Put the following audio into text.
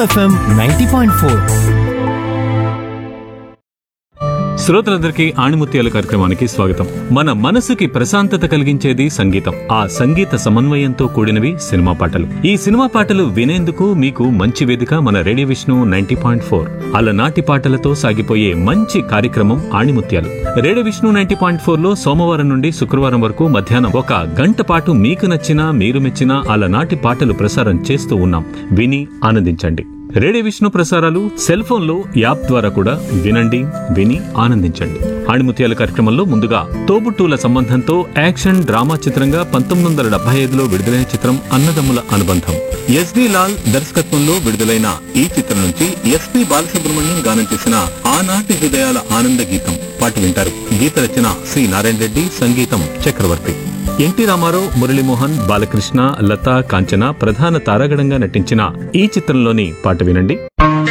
FM ninety point four శ్రోతలందరికీ ఆణిముత్యాల కార్యక్రమానికి స్వాగతం మన మనసుకి ప్రశాంతత కలిగించేది సంగీతం ఆ సంగీత సమన్వయంతో కూడినవి సినిమా పాటలు ఈ సినిమా పాటలు వినేందుకు మీకు మంచి వేదిక మన radio Vishnu ninety point four అలనాటి పాటలతో సాగిపోయే మంచి కార్యక్రమం ఆణిముత్యాలు radio Vishnu ninety point four లో సోమవారం నుండి శుక్రవారం వరకు మధ్యాహ్నం ఒక గంట పాటు మీకు నచ్చిన మీరు మెచ్చిన అలనాటి పాటలు ప్రసారం చేస్తూ ఉన్నాం విని ఆనందించండి రేడియో విష్ణు ప్రసారాలు సెల్ ఫోన్ లో యాప్ ద్వారా కూడా వినండి విని ఆనందించండి ఆణిముత్యాల కార్యక్రమంలో ముందుగా తోబుట్టువుల సంబంధంతో యాక్షన్ డ్రామా చిత్రంగా పంతొమ్మిది వందల డెబ్బై ఐదులో విడుదలైన చిత్రం అన్నదమ్ముల అనుబంధం ఎస్డి లాల్ దర్శకత్వంలో విడుదలైన ఈ చిత్రం నుంచి ఎస్పి బాలసుబ్రహ్మణ్యం గానం చేసిన ఆనాటి హృదయాల ఆనంద గీతం పాట వింటారు గీత రచన శ్రీ నారాయణ రెడ్డి సంగీతం చక్రవర్తి ఎన్టీ రామారావు మురళీమోహన్ బాలకృష్ణ లతా కాంచన ప్రధాన తారాగణంగా నటించిన ఈ చిత్రంలోని పాట వినండి